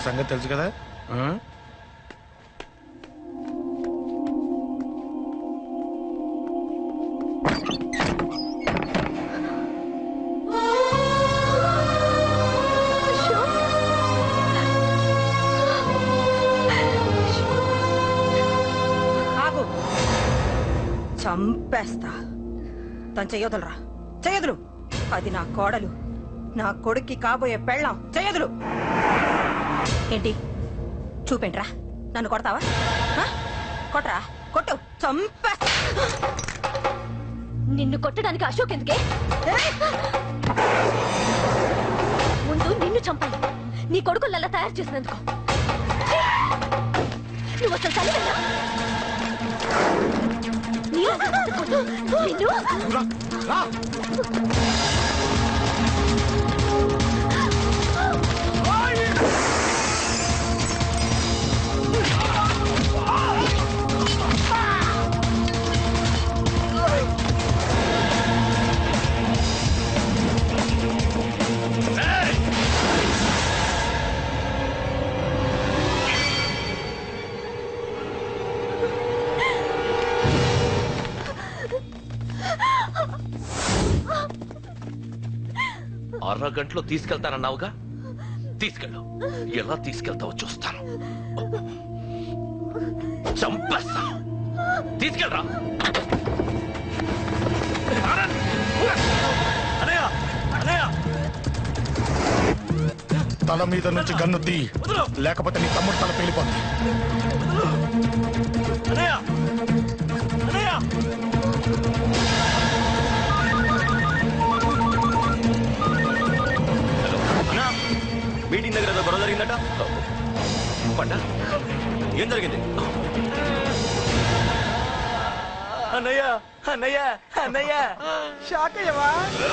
సంగతి తెలుసు కదా ఆ? ఆగు చంపేస్తా తను చెయ్యొదలరా చెయ్యదులు అది నా కోడలు నా కొడుక్కి కాబోయే పెళ్ళాం చెయ్యదులు ఏంటి చూపేంట్రా నన్ను కొడతావా ఆ? కొట్రా కొట్టు చంపేస్తా నిన్ను కొట్టడానికి అశోక్ ఎందుకే ముందు నిన్ను చంపాలి నీ కొడుకులలా తయారు చేసినందుకు నువ్వు అసలు తల్లిదండ్రా? నీ అసలు కొట్టు. నిన్ను రా, రా. అరగంటలో తీసుకెళ్తానన్నావుగా తీసుకెళ్ళు ఎలా తీసుకెళ్తావో చూస్తాను చంపేస్తా తీసుకెళ్ళరా అన్నయ్య, అన్నయ్య. తల మీద నుంచి గన్ను తీ లేకపోతే నీ తమ్ముడు తల పేలిపోతుంది అన్నయ్య అన్నయ్య అన్నా మీటింగ్ దగ్గర ఏదో గొడవ జరిగిందట పండ ఏం జరిగింది అన్నయ్య అన్నయ్య అన్నయ్య షాక్ అయ్యవా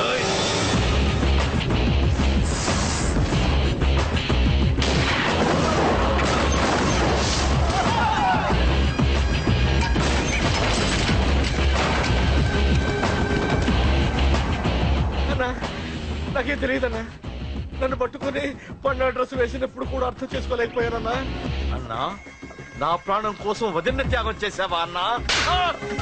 అన్నా నాకేం తెలియదన్నా నన్ను పట్టుకొని పండుగ డ్రెస్ వేసినప్పుడు కూడా అర్థం చేసుకోలేకపోయానన్నా అన్నా నా ప్రాణం కోసం వదిన త్యాగం చేసావా అన్నా ఆ!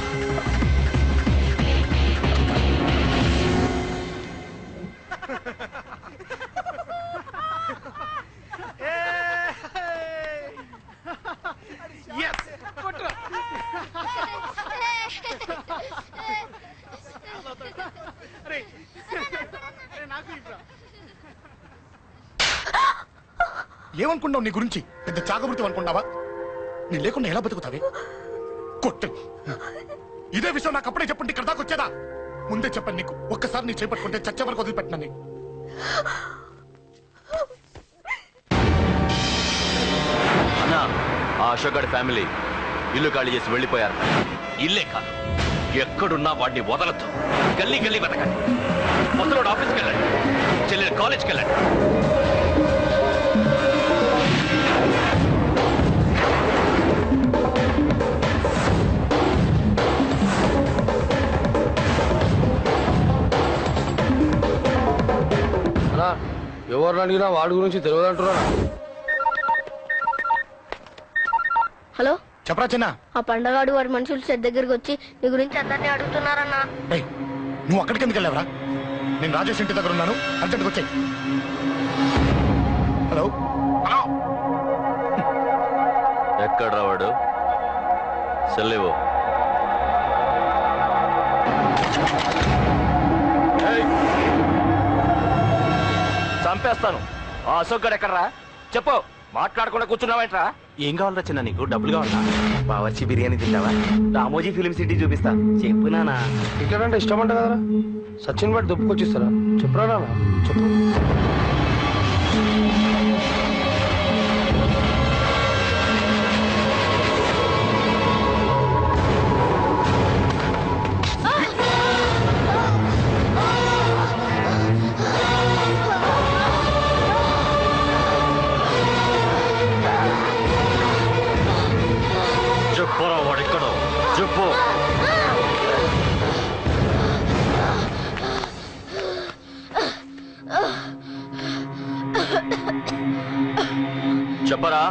ఏమనుకున్నావు నీ గురించి పెద్ద చాగమృతి అనుకున్నావా నీ లేకుండా ఎలా బతుకుతావే కొట్టు ఇదే విషయం నాకు అప్పుడే చెప్పండి ఇక్కడ దాకా వచ్చేదా ముందే చెప్పండి నీకు ఒక్కసారి నీ చేపట్టుకుంటే చచ్చే వరకు వదిలిపెట్టినా నీకు అన్నా ఆ అశోక్ గారి ఫ్యామిలీ ఇల్లు ఖాళీ చేసి వెళ్ళిపోయారు ఇల్లే కాదు ఎక్కడున్నా వాడిని వదలద్దు గల్లీ గల్లీ వెతకండి ముసలోడు ఆఫీస్కి వెళ్ళండి చెల్లెలు కాలేజ్కి వెళ్ళండి అన్నా ఎవరు అడిగినా వాడి గురించి తెలియదు అంటున్నా హలో చెప్పరా చిన్న ఆ పండగాడు వాడి మనుషులు సెట్ దగ్గరికి వచ్చి నీ గురించి అందరినీ అడుగుతున్నారన్నా ఏయ్, నువ్వు అక్కడికి ఎందుకు వెళ్ళావరా నేను రాజేష్ ఇంటి దగ్గర ఉన్నాను అర్జెంట్గా వచ్చాయి హలో హలో ఎక్కడ రావాడు సెల్లేవో చంపేస్తాను ఆ అశోక్ గడు ఎక్కడరా చెప్పు మాట్లాడకుండా కూర్చున్నావేంట్రా ఏం కావాలరా చిన్న నీకు డబ్బులు కావాలా బావర్చి బిర్యానీ తింటావా రామోజీ ఫిలిం సిటీ చూపిస్తా చెప్పు నానా క్రికెట్ అంటే ఇష్టం అంట కదరా సచిన్ బట్టి దుప్పుకొచ్చిస్తారా చెప్పురా నాన్న చెప్పు చెప్పురా వాడెక్కడో చెప్పు చెప్పరా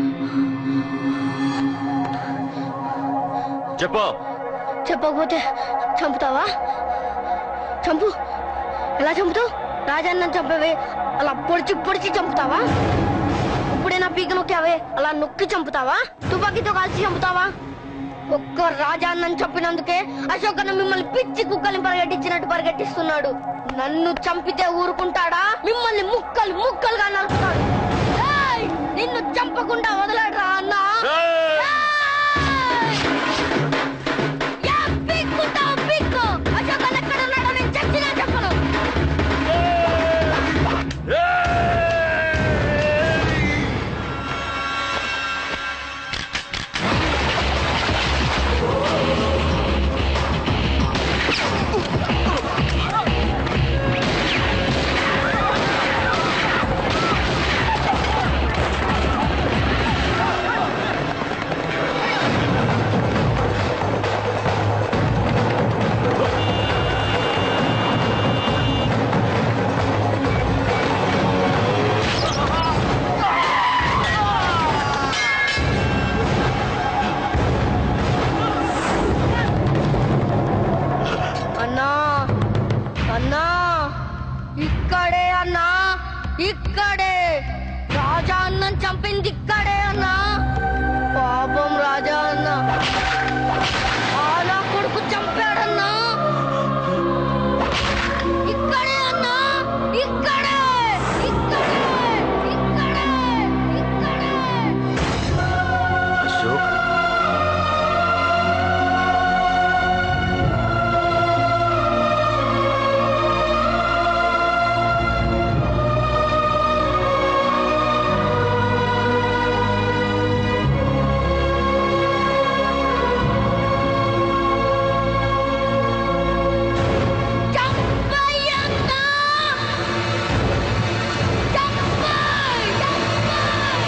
చెప్పు చెప్పకపోతే చంపుతావా చంపు ఎలా చంపుతావు రాజాన్న చంపవే అలా పొడిచి పొడిచి చంపుతావా ఇప్పుడైనా పీక నొక్కావే అలా నొక్కి చంపుతావా తుపాకీతో కాల్చి చంపుతావా ఒక్క రాజాన్నం చంపినందుకే అశోక్ అన్న మిమ్మల్ని పిచ్చి కుక్కల్ని పరిగెట్టించినట్టు పరిగెట్టిస్తున్నాడు నన్ను చంపితే ఊరుకుంటాడా మిమ్మల్ని ముక్కలు ముక్కలుగా నరుకుతాడు ఏయ్! నిన్ను చంపకుండా వదలడరా అన్నా యా, పీక్కుంటావు, పీక్కు. అశోక్ అన్న ఎక్కడ ఉన్నాడో నేను చచ్చినా చెప్పను అన్నా అన్నా ఇక్కడే అన్నా ఇక్కడే రాజా అన్నం చంపింది ఇక్కడే అన్నా పాపం రాజా అన్న ఆలా కొడుకు చంపాడన్నా ఇక్కడే అన్నా ఇక్కడే ఇక్కడే ఇక్కడే ఇక్కడే అశోక్ చంపయ్యన్నా చంపయ్ చంపయ్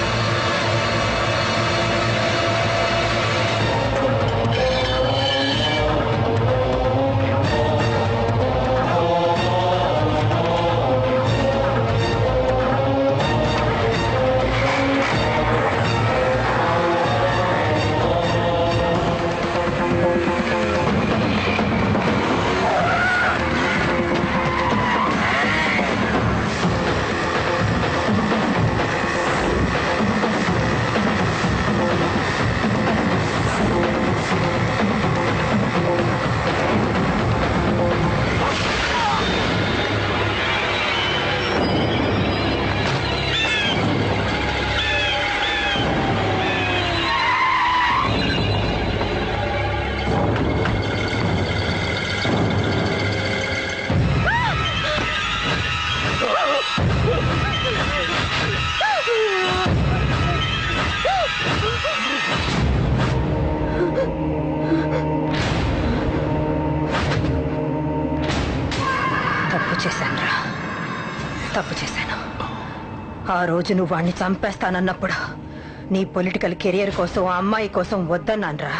తప్పు చేశానురా తప్పు చేశాను ఆ రోజు నువ్వు వాణ్ణి చంపేస్తానన్నప్పుడు నీ పొలిటికల్ కెరియర్ కోసం ఆ అమ్మాయి కోసం వద్దన్నాన్రా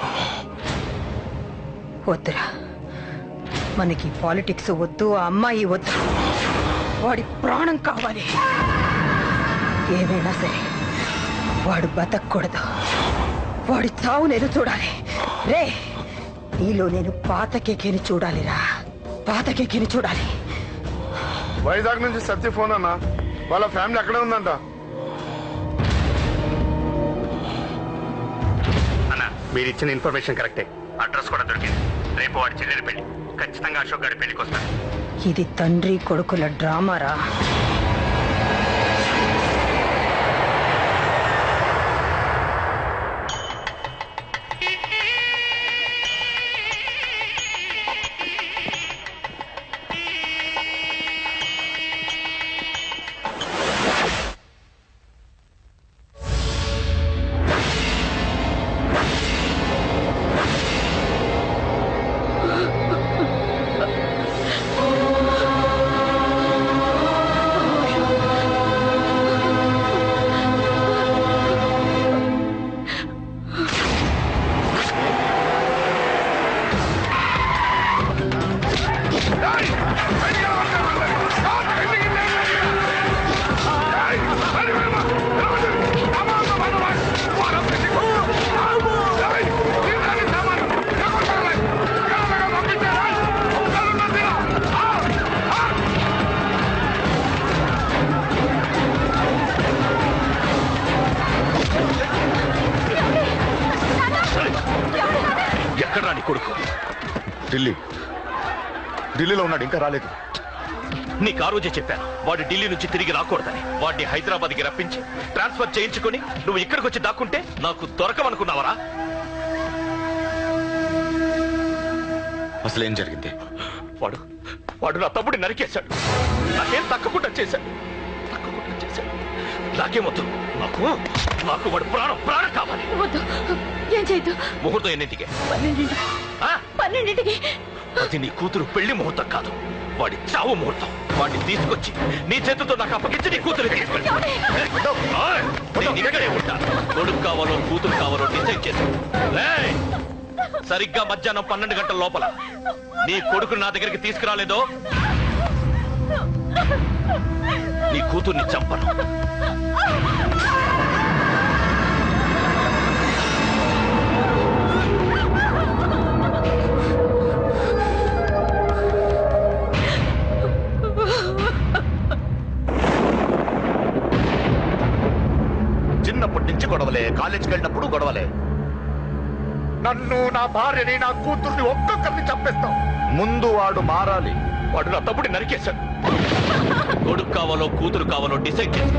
వద్దురా మనకి పాలిటిక్స్ వద్దు ఆ అమ్మాయి వద్దు వాడి ప్రాణం కావాలి ఏమైనా సరే వాడు బతకూడదు వాడి చావు నేను చూడాలి రే నీలో నేను పాత కేకేని చూడాలిరా పాత కేకేని చూడాలి వైజాగ్ నుంచి సత్య ఫోన్ అన్న వాళ్ళ ఫ్యామిలీ అక్కడే ఉందంట అన్న మీరు ఇచ్చిన ఇన్ఫర్మేషన్ కరెక్టే అడ్రస్ కూడా దొరికింది రేపు వాడి చెల్లెలి పెళ్లి ఖచ్చితంగా అశోక్ గారి పెళ్లికి వస్తాను ఇది తండ్రి కొడుకుల డ్రామారా ఆ ఢిల్లీ ఢిల్లీలో ఉన్నాడు ఇంకా రాలేదు నీకు ఆ రోజే చెప్పాను వాడు ఢిల్లీ నుంచి తిరిగి రాకూడదని వాడిని హైదరాబాద్కి రప్పించి ట్రాన్స్ఫర్ చేయించుకొని నువ్వు ఇక్కడికి వచ్చి దాక్కుంటే నాకు దొరకమనుకున్నావరా అసలు ఏం జరిగింది వాడు వాడు నా తమ్ముడిని నరికేశాడు నాకేం తక్కకుండా చేశాడు తక్కకుండా చేశాడు నాకేమొద్దు నాకు నాకు వాడు ప్రాణం ప్రాణం కావాలి వద్దు ఏం చేయొద్దు ముహూర్తం ఎన్నింటికే పన్నెండింటికి ఆ? పన్నెండింటికి అది నీ కూతురు పెళ్లి ముహూర్తం కాదు వాడి చావు ముహూర్తం వాడిని తీసుకొచ్చి నీ చేతితో నాకు అప్పగించి నీ కూతురు తీసుకెళ్ళి నేను ఇక్కడే ఉంటా కొడుకు కావాలో కూతురు కావాలో డిసైడ్ చేసి సరిగ్గా మధ్యాహ్నం పన్నెండు గంటల లోపల నీ కొడుకు నా దగ్గరికి తీసుకురాలేదో నీ కూతుర్ని చంపను చిన్నప్పటి నుంచి గొడవలే కాలేజీకి వెళ్ళినప్పుడు గొడవలే నన్ను నా భార్యని నా కూతుర్ని ఒక్కొక్కరిని చంపేస్తాం ముందు వాడు మారాలి వాడు నా తమ్ముడిని నరికేశాడు కొడుకు కావాలో కూతురు కావాలో డిసైడ్ చేసి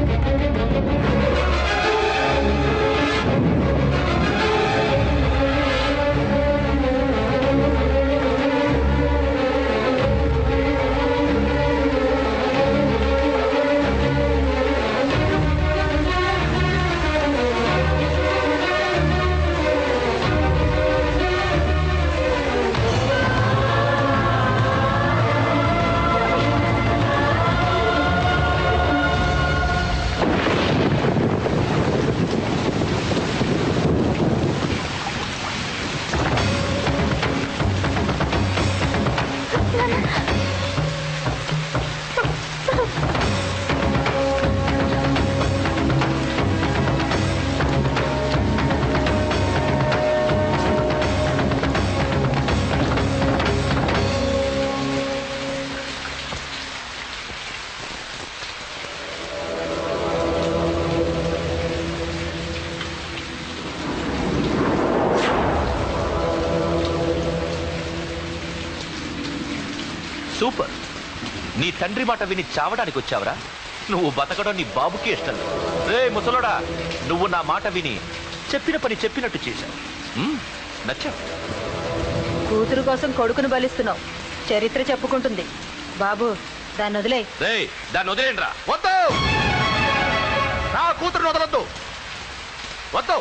సూపర్ నీ తండ్రి మాట విని చావడానికి వచ్చావరా నువ్వు బతకడం నీ బాబుకి ఇష్టం లేదు. రే ముసలోడా నువ్వు నా మాట విని చెప్పిన పని చెప్పినట్టు చేశావు మ్మ్, నచ్చావు కూతురు కోసం కొడుకును బలిస్తున్నావు చరిత్ర చెప్పుకుంటుంది బాబు దాన్ని వదిలే రే దాన్ని వదిలేండి రా వద్దు నా కూతురు వదలొద్దు వద్దు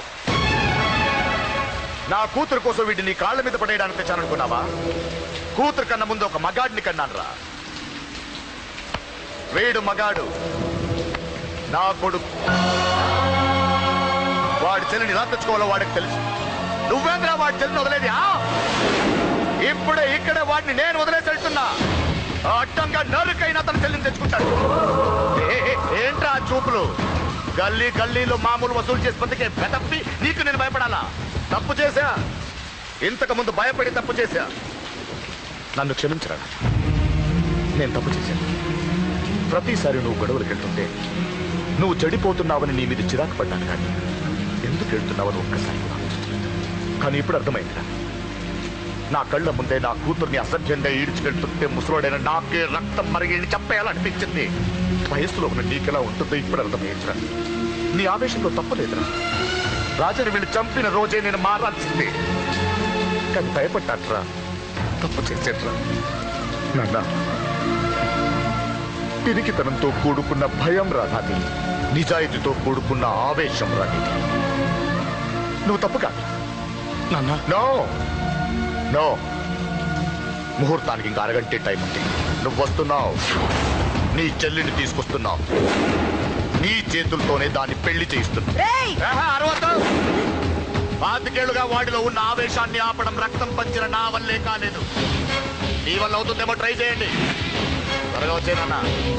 నా కూతురు కోసం వీటిని నీ కాళ్ళ మీద పడేయడానికి తెచ్చాననుకున్నావా కూతురు కన్నా ముందు ఒక మగాడిని కన్నాను రా వీడు మగాడు నా కొడుకు వాడి చెల్లిని ఎలా తెచ్చుకోవాలో వాడికి తెలుసు నువ్వేంద్రా వాడి చెల్లిని వదిలేది ఆ? ఇప్పుడే ఇక్కడే వాడిని నేను వదిలేసి వెళ్తున్నా ఆ అడ్డంగా నరుకైనా తన చెల్లిని తెచ్చుకుంటాడు ఏ, ఏ, ఏంట్రా ఆ చూపులు గల్లీ గల్లీలో మామూలు వసూలు చేసి బతికే బెదప్పి నీకు నేను భయపడాలా తప్పు చేశా ఇంతకు ముందు భయపడి తప్పు చేశా నన్ను క్షమించరా నేను తప్పు చేశాను ప్రతిసారి నువ్వు గొడవలకు వెళ్తుంటే నువ్వు చెడిపోతున్నావని నీ మీద చిరాకు పడ్డాను కానీ ఎందుకు వెళ్తున్నావని ఒక్కసారి కూడా ఆలోచించలేదు. కానీ ఇప్పుడు అర్థమైందిరా నా కళ్ళ ముందే నా కూతుర్ని అసభ్యంగా ఈడ్చుకెళ్తుంటే ముసలోడైన నాకే రక్తం మరిగి చంపేయాలనిపించింది వయసులో ఉన్న నీకెలా ఉంటుందో ఇప్పుడు అర్థమైందిరా నీ ఆవేశంలో తప్పలేదురా రాజని వీళ్ళు చంపిన రోజే నేను మారాల్సిందే కానీ భయపడ్డాట్రా తప్పు చేసేట్రా నాన్న పిరికితనంతో కూడుకున్న భయం రా నాది నిజాయితీతో కూడుకున్న ఆవేశం రా నీది నువ్వు తప్పు కాదు నాన్న నో నో ముహూర్తానికి ఇంకా అరగంటే టైం ఉంది నువ్వు వస్తున్నావు నీ చెల్లిని తీసుకొస్తున్నావు నీ చేతులతోనే దాన్ని పెళ్లి చేయిస్తున్నావు ఆహా, అరవద్దు. పాతికేళ్లుగా వాడిలో ఉన్న ఆవేశాన్ని ఆపడం రక్తం పంచిన నా వల్లే కాలేదు నీ వల్ల అవుతుందేమో ట్రై చేయండి త్వరగా వచ్చేనన్నా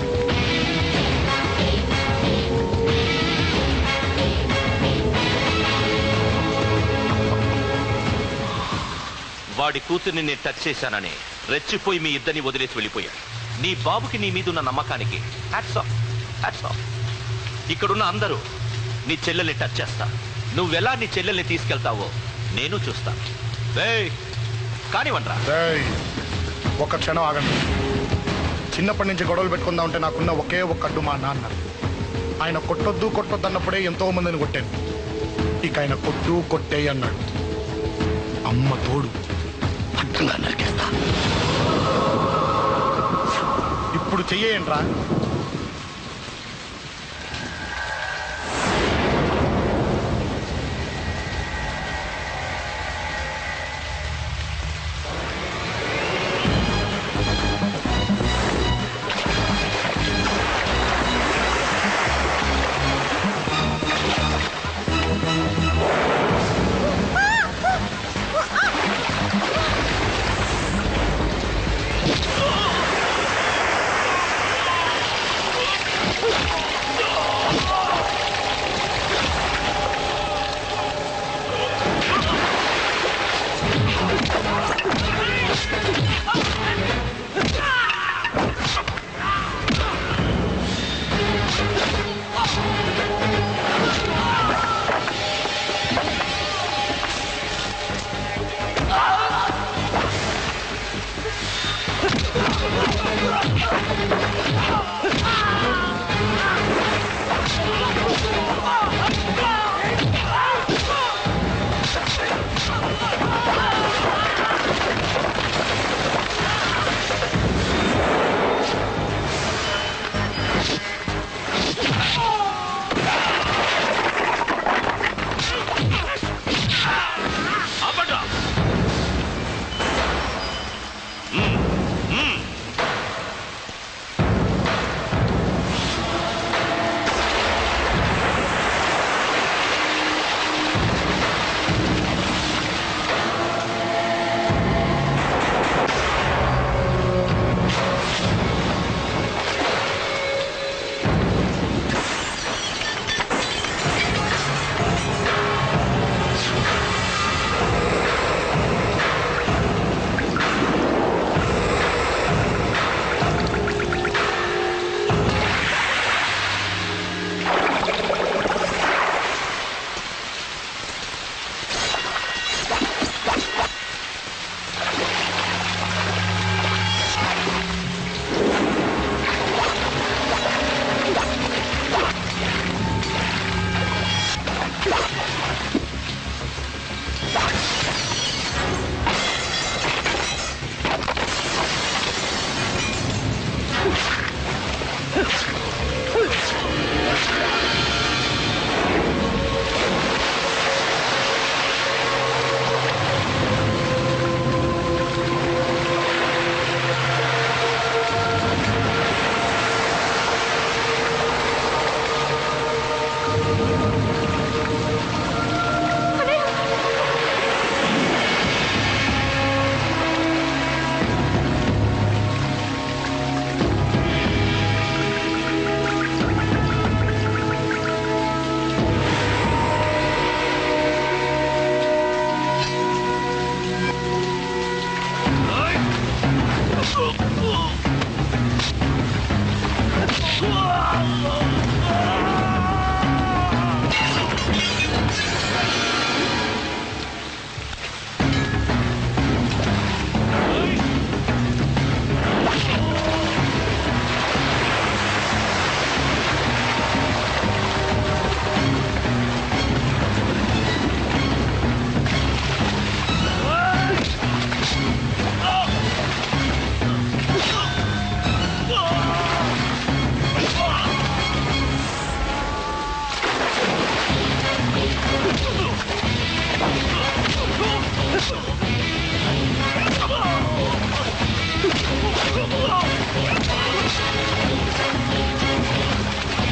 వాడి కూతుర్ని నేను టచ్ చేశానని రెచ్చిపోయి మీ ఇద్దరిని వదిలేసి వెళ్ళిపోయాడు నీ బాబుకి నీ మీద ఉన్న నమ్మకానికి హ్యాట్స్ ఆఫ్ హ్యాట్స్ ఆఫ్ ఇక్కడున్న అందరూ నీ చెల్లెల్ని టచ్ చేస్తా నువ్వెలా నీ చెల్లెల్ని తీసుకెళ్తావో నేను చూస్తాను ఏయ్ కానివ్వండిరా రేయ్, ఒక్క క్షణం ఆగండి చిన్నప్పటి నుంచి గొడవలు పెట్టుకుందాం అంటే నాకున్న ఒకే ఒక్క అడ్డు మా నాన్న ఆయన కొట్టొద్దు కొట్టొద్దు అన్నప్పుడే ఎంతో మందిని కొట్టాను ఇక ఆయన కొట్టు కొట్టే అన్నాడు అమ్మ తోడు అడ్డంగా నరికేస్తా ఇప్పుడు చెయ్యేయంట్రా ఆపండ్రా.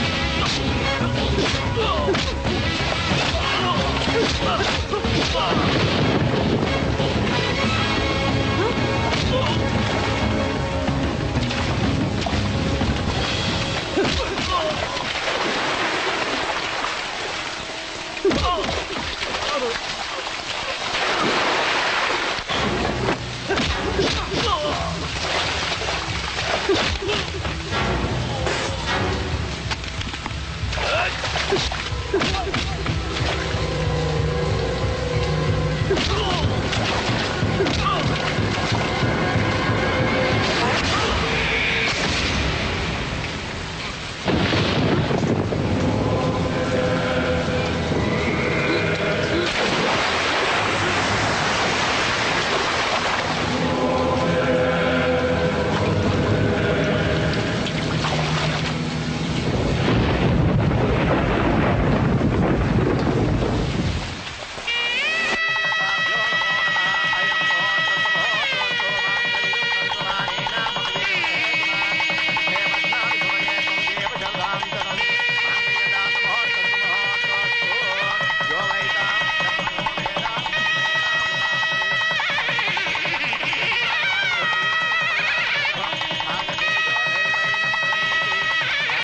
ఆ